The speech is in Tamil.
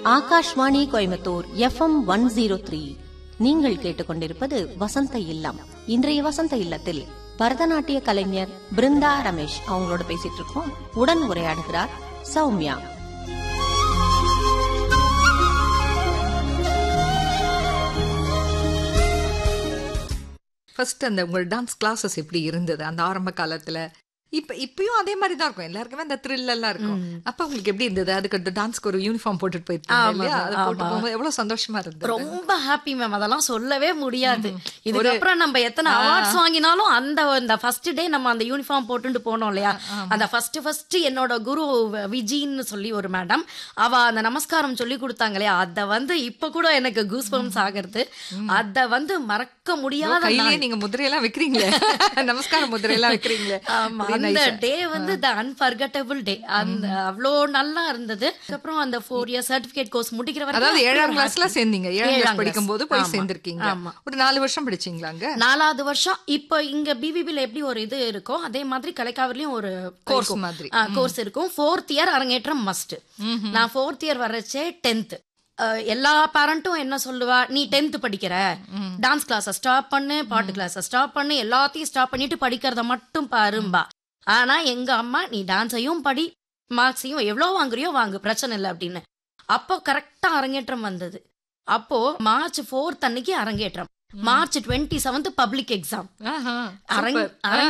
Akashvani Coimbatore FM one zero three நீங்கள் கேட்டுக்கொண்டிருப்பது வசந்த இல்லம் இன்றைய வசந்த இல்லத்தில் பரதநாட்டிய கலைஞர் பிருந்தா ரமேஷ் அவங்களோட பேசிட்டு இருக்கோம் உடன் உரையாடுகிறார் சௌமியா ஃபர்ஸ்ட் அந்த உங்கள் டான்ஸ் கிளாஸஸ் எப்படி இருந்தது அந்த ஆரம்ப காலத்துல இப்ப இப்பயும் அதே மாதிரி தான் இருக்கும் எல்லாருக்குமே அந்த த்ரில் எல்லாம் இருக்கும் அப்ப உங்களுக்கு எப்படி இருந்தது அதுக்கு டான்ஸ்க்கு ஒரு யூனிஃபார்ம் போட்டுட்டு போயிருக்கீங்க இல்லையா அது போட்டு போகும்போது எவ்வளவு சந்தோஷமா இருந்தது ரொம்ப ஹாப்பி மேம் அதெல்லாம் சொல்லவே முடியாது இதுக்கப்புறம் நம்ம எத்தனை அவார்ட்ஸ் வாங்கினாலும் அந்த அந்த ஃபர்ஸ்ட் டே நம்ம அந்த யூனிஃபார்ம் போட்டுட்டு போனோம் இல்லையா அந்த ஃபர்ஸ்ட் ஃபர்ஸ்ட் என்னோட குரு விஜின்னு சொல்லி ஒரு மேடம் அவ அந்த நமஸ்காரம் சொல்லி கொடுத்தாங்க இல்லையா அத வந்து இப்ப கூட எனக்கு கூஸ் பம்ஸ் ஆகிறது அத வந்து மறக்க முடியாத கையிலேயே நாள். நீங்க முதிரையெல்லாம் வைக்கிறீங்களே நமஸ்கார முதிரையெல்லாம் வைக்கிறீங்களே ஆமா Very அந்த nice. டே வந்து த அன்ஃபர்கட்டபிள் டே அந்த அவ்வளோ நல்லா இருந்தது அதுக்கப்புறம் அந்த ஃபோர் இயர் சர்டிபிகேட் கோர்ஸ் முடிக்கிற வரைக்கும் அதாவது அப்படி ஏழாம் ஒரு கிளாஸ்ல happy. சேர்ந்தீங்க ஏழாம் ஏழாம் கிளாஸ் class. படிக்கும் போது போய் ஆமா. சேர்ந்திருக்கீங்க ஆமா. ஒரு நாலு வருஷம் படிச்சீங்களாங்க நாலாவது வருஷம் இப்போ இங்க பிவிபில எப்படி ஒரு இது இருக்கோ அதே மாதிரி கலைக்காவிலையும் ஒரு Course மாதிரி. கோர்ஸ் இருக்கும் ஃபோர்த் இயர் அரங்கேற்றம் மஸ்ட் நான் ஃபோர்த் இயர் வர்றச்சே டென்த் எல்லா பேரண்ட்டும் என்ன சொல்லுவா நீ டென்த் படிக்கிற டான்ஸ் கிளாஸ ஸ்டாப் பண்ணு பாட்டு கிளாஸ ஸ்டாப் பண்ணு எல்லாத்தையும் ஸ்டாப் பண்ணிட்டு படிக்கிறத மட்டும் பாரும்பா ஆனா எங்க அம்மா நீ டான்ஸையும் படி மார்க்ஸையும் எவ்வளவு வாங்குறியோ வாங்கு பிரச்சனை இல்லை அப்படின்னு அப்போ கரெக்டா அரங்கேற்றம் வந்தது அப்போ மார்ச் ஃபோர்த் அன்னைக்கு அரங்கேற்றம் March twenty seventh public exam ஆஹா, அரங்க super.